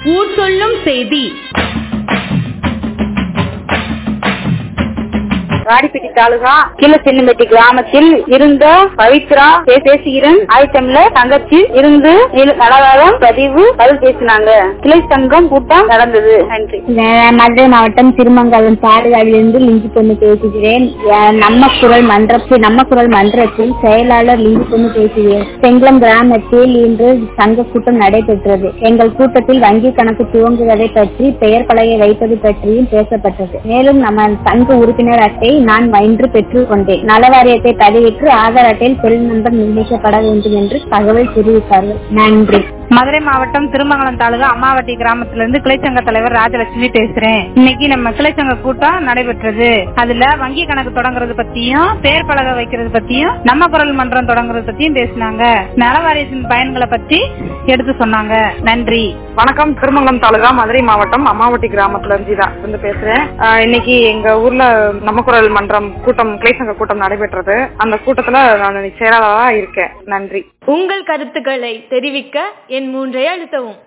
ஊர் சொல்லும் செய்தி வாடிப்பட்டி தாலுகா கீழ சின்னம்பட்டி கிராமத்தில் இருந்த பவித்ரா பே- பேசுகிறேன் ஆயிட்டம்ல தங்கச்சி இருந்து நில- நலவாரம் பதிவு பதில் பேசினாங்க கிளை சங்கம் கூட்டம் நடந்தது நன்றி நான் மதுரை மாவட்டம் திருமங்கலம் பாடுகாவிலிருந்து லிங்கி பொண்ணு பேசுகிறேன் அஹ் நம்ம குரல் மன்ற நம்ம குரல் மன்றத்தில் செயலாளர் லிங்கி பொண்ணு பேசுகிறேன் செங்குளம் கிராமத்தில் இன்று சங்க கூட்டம் நடைபெற்றது எங்கள் கூட்டத்தில் வங்கி கணக்கு துவங்குவதை பற்றி பெயர் பலகை வைப்பது பற்றியும் பேசப்பட்டது மேலும் நம்ம சங்க உறுப்பினர் அட்டை நான் இன்று பெற்றுக் கொண்டேன் நலவாரியத்தை பதிவிட்டு ஆதார் அட்டையில் செல் நம்பர் நிர்ணயிக்கப்பட வேண்டும் என்று தகவல் தெரிவித்தார்கள் நன்றி மதுரை மாவட்டம் திருமங்கலம் தாலுகா அம்மாவட்டி கிராமத்திலிருந்து கிளைச்சங்க தலைவர் ராஜலட்சுமி பேசுறேன் இன்னைக்கு நம்ம கிளைச்சங்க கூட்டம் நடைபெற்றது அதுல வங்கி கணக்கு தொடங்குறது பத்தியும் பேர் பலகை வைக்கிறது பத்தியும் நம்ம குரல் மன்றம் தொடங்குறது பத்தியும் பேசினாங்க நலவாரியத்தின் பயன்களை பத்தி எடுத்து சொன்னாங்க நன்றி வணக்கம் திருமங்கலம் தாலுகா மதுரை மாவட்டம் அம்மாவட்டி கிராமத்துல இருந்து தான் வந்து பேசுறேன் ஆஹ் இன்னைக்கு எங்க ஊர்ல நம்ம குரல் மன்றம் கூட்டம் கிளைசங்க கூட்டம் நடைபெற்றது அந்த கூட்டத்துல நான் செயலாளரா இருக்கேன் நன்றி உங்கள் கருத்துக்களை தெரிவிக்க என் மூன்றை அழுத்தவும்